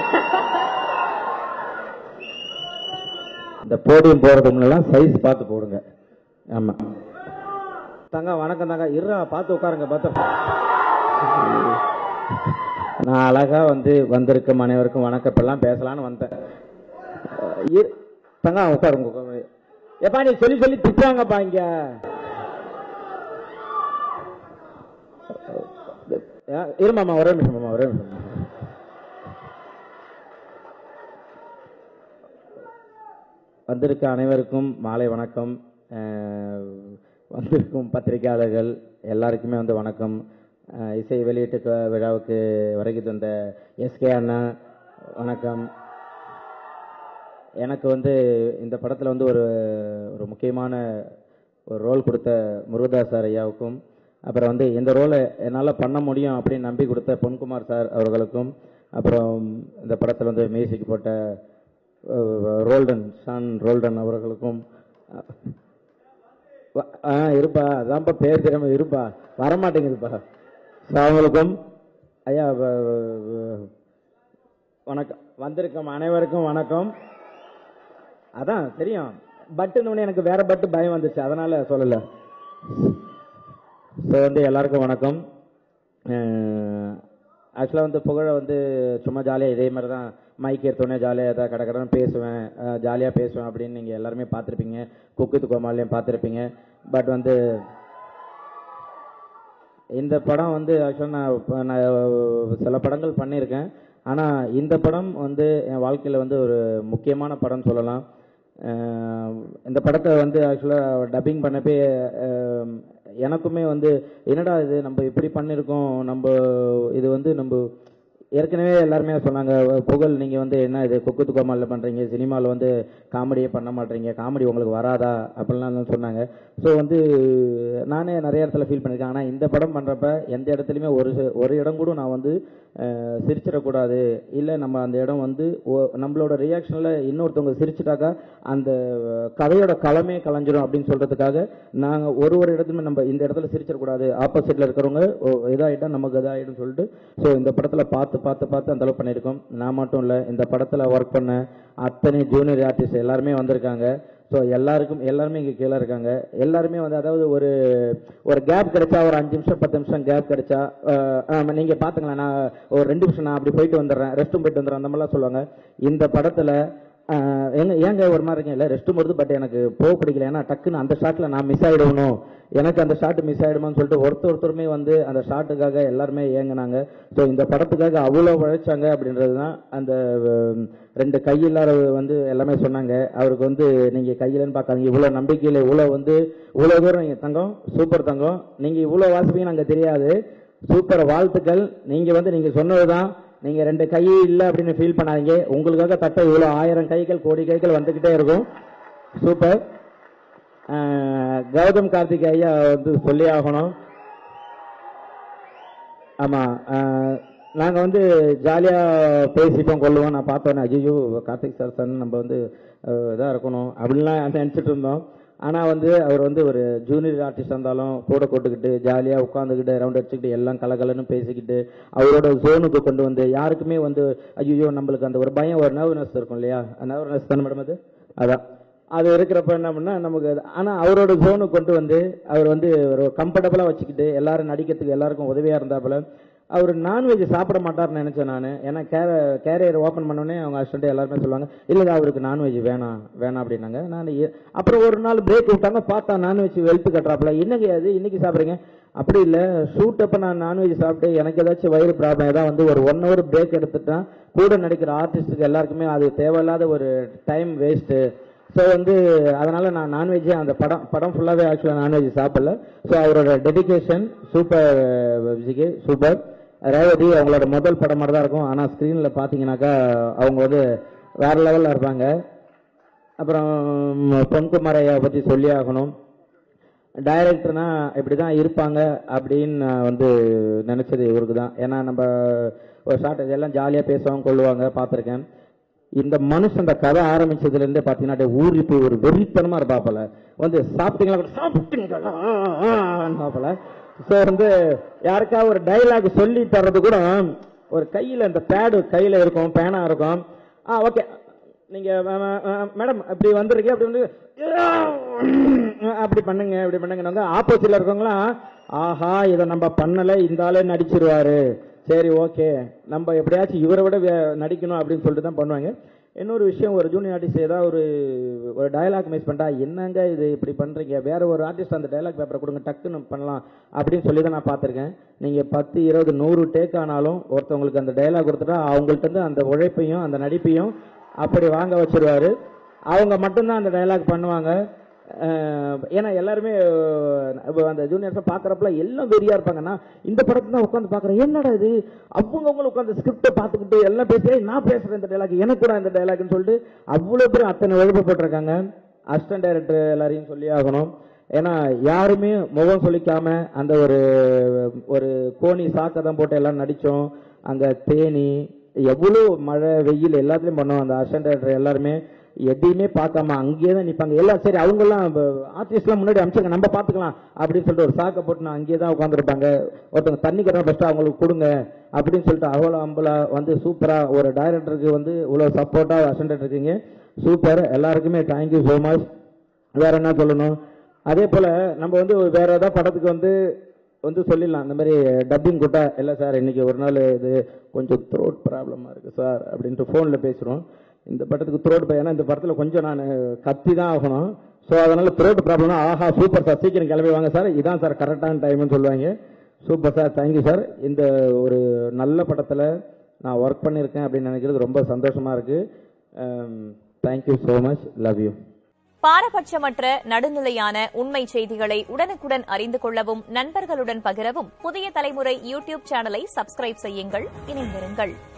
இந்த போடியம் போறதுக்கு முன்னெல்லாம் சைஸ் பார்த்து போடுங்க ஆமா தங்க வணக்கம் தங்க இருடா பார்த்து உட்காருங்க பார்த்து நான் அழகா வந்து வந்திருக்கும் அனைவருக்கும் வணக்கம் இப்பெல்லாம் பேசலாம்னு வந்தேன் அஹ் இரு- தங்க உட்காருங்க உட்காருங்க எப்பா நீ சொல்லி சொல்லி திட்டுறாங்கப்பா இங்க அஹ் இருமாமா ஒரே நிமிஷம் மாமா ஒரே நிமிஷம் வந்திருக்க அனைவருக்கும் மாலை வணக்கம் அஹ் வந்திருக்கும் பத்திரிகையாளர்கள் எல்லாருக்குமே வந்து வணக்கம் அஹ் இசை வெளியீட்டு க- விழாவுக்கு வருகை தந்த எஸ்கே அண்ணா வணக்கம் எனக்கு வந்து இந்த படத்தில் வந்து ஒரு ஒரு முக்கியமான ஒரு ரோல் கொடுத்த முருகதாஸ் சார் ஐயாவுக்கும் அப்புறம் வந்து இந்த ரோலை என்னால் பண்ண முடியும் அப்படின்னு நம்பி கொடுத்த பொன்குமார் சார் அவர்களுக்கும் அப்புறம் இந்த படத்தில் வந்து மியூசிக் போட்ட அஹ், ரோல்டன் ஷான் ரோல்டன் அவர்களுக்கும் வ- ஆ இருப்பா அதான்ப்பா பேர் தெரியாம இருப்பா வரமாட்டேங்குதுப்பா ஸோ அவங்களுக்கும் ஐயா வ- வ- வணக்கம் வந்திருக்கும் அனைவருக்கும் வணக்கம் அதான் தெரியும் பட்டுன்னு எனக்கு வேற பட்டு பயம் வந்துச்சு அதனால சொல்லல ஸோ வந்து எல்லாருக்கும் வணக்கம் ஆக்சுவலாக வந்து புகழ வந்து சும்மா ஜாலியாக இதே மாதிரி தான் மைக் எடுத்தோடனே ஜாலியாக ஏதாவது கடை கடன் பேசுவேன் ஜாலியாக பேசுவேன் அப்படின்னு நீங்கள் எல்லாருமே பார்த்துருப்பீங்க குக்கு கோமாலையும் பார்த்துருப்பீங்க பட் வந்து இந்த படம் வந்து ஆக்சுவலாக நான் இப்ப நான் சில படங்கள் பண்ணியிருக்கேன் ஆனால் இந்த படம் வந்து என் வாழ்க்கையில் வந்து ஒரு முக்கியமான படம் சொல்லலாம் அஹ் இந்த படத்தை வந்து ஆக்சுவலாக டப்பிங் பண்ணப்பே அஹ் எனக்குமே வந்து என்னடா இது நம்ம இப்படி பண்ணியிருக்கோம் நம்ம இது வந்து நம்ம ஏற்கனவே எல்லாருமே சொன்னாங்க புகழ் நீங்கள் வந்து என்ன இது குக்குத்து கோமாலில் பண்ணுறீங்க சினிமாவில் வந்து காமெடியே பண்ண மாட்டீங்க காமெடி உங்களுக்கு வராதா அப்படிலாம் சொன்னாங்க ஸோ வந்து நானே நிறைய இடத்துல ஃபீல் பண்ணியிருக்கேன் ஆனால் இந்த படம் பண்ணுறப்ப எந்த இடத்துலையுமே ஒரு சி- ஒரு இடம் கூட நான் வந்து அஹ், சிரிச்சிடக்கூடாது இல்லை நம்ம அந்த இடம் வந்து ஒ- நம்மளோட ரியாக்ஷனில் இன்னொருத்தவங்க சிரிச்சிட்டாக்கா அந்த அஹ், கதையோட களமே கலைஞ்சிரும் அப்படின்னு சொல்கிறதுக்காக நாங்கள் ஒரு ஒரு இடத்துலையுமே நம்ம இந்த இடத்துல சிரிச்சிடக்கூடாது ஆப்போசிட்டில் இருக்கிறவங்க ஓ, இதாயிட்டா நமக்கு இதாகிடும் சொல்லிட்டு ஸோ இந்த படத்தில் பார்த்து பார்த்து பார்த்து அந்த அளவு பண்ணியிருக்கோம் நான் மட்டும் இல்லை இந்த படத்தில் ஒர்க் பண்ண அத்தனை ஜூனியர் ஆர்டிஸ்ட் எல்லாருமே வந்திருக்காங்க ஸோ எல்லாருக்கும் எல்லாருமே இங்கே கீழே இருக்காங்க எல்லாருமே வந்து அதாவது ஒரு ஒரு கேப் கிடைச்சா ஒரு அஞ்சு நிமிஷம் பத்து நிமிஷம் கேப் கிடைச்சா அஹ், ஆமா, நீங்க பாத்துங்களேன் நான் ஒரு ரெண்டு நிமிஷம் நான் அப்படி போயிட்டு வந்துடுறேன் ரெஸ்ட் ரூம் போயிட்டு வந்துடுறேன் அந்த மாதிரிலாம் சொல்லுவாங்க இந்த படத்துல அஹ், எங்க ஏங்க ஒரு மாதிரி இருக்கீங்க இல்லை ரெஸ்ட் ரூம் வருது பட் எனக்கு போக பிடிக்கல ஏன்னா டக்குன்னு அந்த ஷாட்ல நான் மிஸ் ஆயிடணும் எனக்கு அந்த ஷாட் மிஸ் ஆயிடுமான்னு சொல்லிட்டு ஒருத்தர் ஒருத்தருமே வந்து அந்த ஷாட்டுக்காக எல்லாருமே ஏங்குனாங்க ஸோ இந்த படத்துக்காக அவ்வளோ உழைச்சாங்க அப்படின்றது தான் அந்த அஹ், ரெண்டு கையில்லாத வந்து எல்லாமே சொன்னாங்க அவருக்கு வந்து நீங்க கையிலன்னு பார்க்காதீங்க இவ்வளோ நம்பிக்கையில் இவ்வளோ வந்து இவ்வளோ தூரம் நீங்க தங்கம் சூப்பர் தங்கம் நீங்க இவ்வளோ வாசிப்பீங்க நாங்கள் தெரியாது சூப்பர் வாழ்த்துக்கள் நீங்க வந்து நீங்க சொன்னதுதான் நீங்க ரெண்டு கை இல்லை அப்படின்னு ஃபீல் பண்ணாதீங்க உங்களுக்காக தட்ட இவ்வளோ ஆயிரம் கைகள் கோடி கைகள் வந்துகிட்டே இருக்கும் சூப்பர் அஹ், கௌதம் கார்த்திக் ஐயா வந்து சொல்லி ஆகணும் ஆமா அஹ், நாங்க வந்து ஜாலியா பேசிப்போம் கொள்ளுவோம் நான் பார்த்தோன்னே ஐயோ கார்த்திக் சார் சன் நம்ம வந்து அஹ், இதா இருக்கணும் அப்படின்லாம் நினைச்சிட்டு இருந்தோம் ஆனா வந்து அவர் வந்து ஒரு ஜூனியர் ஆர்டிஸ்ட் இருந்தாலும் கூட கூட்டுக்கிட்டு ஜாலியா உட்காந்துக்கிட்டு ரவுண்ட் அடிச்சுக்கிட்டு எல்லாம் கலகலன்னு பேசிக்கிட்டு அவரோட ஜோனுக்கு கொண்டு வந்து யாருக்குமே வந்து ஐயோ நம்மளுக்கு அந்த ஒரு பயம் ஒரு நர்வனஸ் இருக்கும் இல்லையா நர்வனஸ் தானே மேடம் அது அதான் அது இருக்கிறப்ப என்ன பண்ணா நமக்கு அது- ஆனா அவரோட ஜோனுக்கு கொண்டு வந்து அவர் வந்து ஒரு கம்ஃபர்டபுளா வச்சுக்கிட்டு எல்லாரும் நடிக்கிறதுக்கு எல்லாருக்கும் உதவியா இருந்தாப்புல அவர் நான்வெஜ் சாப்பிட மாட்டார்னு நினைச்சேன் நான் ஏன்னா கேர கேரியர் ஓப்பன் பண்ணோடனே அவங்க அசிஸ்டன்ட் எல்லாருமே சொல்லுவாங்க இல்லைங்க அவருக்கு நான்வெஜ் வேணாம் வேணாம் அப்படின்னாங்க நான் ஏ- அப்புறம் ஒரு நாள் பிரேக் விட்டாங்க பார்த்தா நான்வெஜ் வெளுத்து கட்டுறாப்புல என்னங்க அது இன்னைக்கு சாப்பிட்றீங்க அப்படி இல்லை ஷூட் அப்போ நான் நான்வெஜ் சாப்பிட்டு எனக்கு ஏதாச்சும் வயிறு ப்ராப்ளம் ஏதாவது வந்து ஒரு ஒன் ஹவர் பிரேக் எடுத்துட்டா கூட நடிக்கிற ஆர்டிஸ்ட்டுக்கு எல்லாருக்குமே அது தேவையில்லாத ஒரு டைம் வேஸ்ட்டு ஸோ வந்து அதனால நான் நான்வெஜ்ஜே அந்த படம் படம் ஃபுல்லாகவே ஆக்சுவலாக நான்வெஜ் சாப்பிடல ஸோ அவரோட டெடிகேஷன் சூப்பர் விஜிக்கு சூப்பர் ரேவதி அவங்களோட முதல் படம் மாதிரி தான் இருக்கும் ஆனால் ஸ்க்ரீனில் பார்த்தீங்கன்னாக்கா அவங்க வந்து வேற லெவலில் இருப்பாங்க அப்புறம் பொன்குமார் ஐயா பற்றி சொல்லி ஆகணும் டைரக்டர்னா இப்படி தான் இருப்பாங்க அப்படின்னு நான் வந்து நினச்சது இவருக்கு தான் ஏன்னா நம்ம ஒரு ஷார்ட் இதெல்லாம் ஜாலியாக பேசுவாங்க கொள்ளுவாங்க பார்த்துருக்கேன் இந்த மனுஷன் இந்த கதை ஆரம்பிச்சதுல இருந்தே பாத்தீங்கன்னா அப்படியே ஊறி போய் ஒரு வெறித்தனமா இருப்பாப்பல வந்து சாப்பிட்டீங்களா கூட சாப்பிட்டீங்களா ஸோ வந்து யாருக்கா ஒரு டைலாக் சொல்லி தர்றது கூட ஒரு கையில் இந்த பேடு கையில் இருக்கும் பேனா இருக்கும் ஆ ஓகே நீங்க மேடம் இப்படி வந்திருக்கீங்க அப்படி வந்து அப்படி பண்ணுங்க இப்படி பண்ணுங்க ஆப்போசிட்ல இருக்கவங்களாம் ஆஹா இதை நம்ம பண்ணல இந்த ஆளே நடிச்சிருவாரு சரி ஓகே நம்ம எப்படியாச்சும் இவரை விட வே- நடிக்கணும் அப்படின்னு சொல்லிட்டு தான் பண்ணுவாங்க இன்னொரு விஷயம் ஒரு ஜூனியர் ஆர்டிஸ்ட் ஏதாவது ஒரு ஒரு டயலாக் மிஸ் பண்ணிட்டா என்னங்க இது இப்படி பண்றீங்க வேற ஒரு ஆர்டிஸ்ட் அந்த டயலாக் பேப்பரை கொடுங்க டக்குன்னு பண்ணலாம் அப்படின்னு சொல்லி தான் நான் பார்த்துருக்கேன் நீங்க பத்து இருபது நூறு டேக் ஆனாலும் ஒருத்தவங்களுக்கு அந்த டயலாக் கொடுத்துட்டா அவங்கள்ட்ட இருந்து அந்த உழைப்பையும் அந்த நடிப்பையும் அப்படி வாங்க வச்சிருவாரு அவங்க மட்டும்தான் அந்த டயலாக் பண்ணுவாங்க அஹ் ஏன்னா எல்லாருமே அஹ், இப்ப அந்த ஜூனியர்ஸை பார்க்குறப்பல எல்லாம் வெறியா இருப்பாங்கன்னா இந்த படத்தை தான் உட்காந்து பார்க்குறேன் என்னடா இது அவங்கவுங்களும் உட்காந்து ஸ்கிரிப்டை பார்த்துக்கிட்டு எல்லாம் பேசி "ஏய், நான் பேசுகிறேன் இந்த டைலாக் எனக்கு கூட இந்த டைலாக்னு சொல்லிட்டு அவ்வளோ பேர் அத்தனை எழுப்பப்பட்டிருக்காங்க அசிஸ்டன்ட் டைரக்டர் எல்லாரையும் சொல்லி ஆகணும் ஏன்னா யாருமே முகம் சொல்லிக்காம அந்த ஒரு ஒரு கோணி சாக்கை தான் போட்டு எல்லாம் நடித்தோம் அங்கே தேனி எவ்வளோ மழை வெயில் எல்லாத்துலேயும் பண்ணோம் அந்த அசிஸ்டன்ட் டைரக்டர் எல்லாருமே எதையுமே பார்க்காம அங்கேயே தான் நிற்பாங்க எல்லாம் சரி அவங்கெல்லாம் ஆர்டிஸ்ட்லாம் முன்னாடி அனுப்பிச்சுங்க நம்ம பார்த்துக்கலாம் அப்படின்னு சொல்லிட்டு ஒரு சாக்கை போட்டு நான் அங்கேயே தான் உட்காந்துருப்பாங்க ஒருத்தவங்க தண்ணி கட்டுறா ஃபஸ்ட்டு அவங்களுக்கு கொடுங்க அப்படின்னு சொல்லிட்டு அவ்வளோ அம்பலா வந்து சூப்பராக ஒரு டைரக்டருக்கு வந்து இவ்வளோ சப்போர்ட்டாக அசண்டட் இருக்கீங்க சூப்பர் எல்லாருக்குமே தேங்க்யூ ஸோ மச் வேற என்ன சொல்லணும் அதே போல் நம்ம வந்து வேற ஏதாவது படத்துக்கு வந்து வந்து சொல்லிடலாம் இந்த மாதிரி டப்பிங் கூட்டா இல்லை சார் இன்னைக்கு ஒரு நாள் இது கொஞ்சம் த்ரோட் ப்ராப்ளமாக இருக்குது சார் அப்படின்ட்டு ஃபோனில் பேசுகிறோம் இந்த படத்துக்கு த்ரோட் ஏன்னா இந்த படத்தில் கொஞ்சம் நான் கத்தி தான் ஆகணும் ஸோ அதனால த்ரோட் ப்ராப்ளம்னா ஆஹா சூப்பர் சார் சீக்கிரம் கிளம்பி வாங்க சார் இதான் சார் கரெக்டான டைம்னு சொல்லுவாங்க சூப்பர் சார் தேங்க்யூ சார் இந்த ஒரு நல்ல படத்தில் நான் ஒர்க் பண்ணியிருக்கேன் அப்படின்னு நினைக்கிறது ரொம்ப சந்தோஷமாக இருக்குது thank you so much love you பாரபட்சமற்ற நடுநிலையான உண்மை செய்திகளை உடனுக்குடன் அறிந்து கொள்ளவும் நண்பர்களுடன் பகிரவும் புதிய தலைமுறை யூடியூப் சேனலை சப்ஸ்கிரைப் செய்யுங்கள் இணைந்திருங்கள்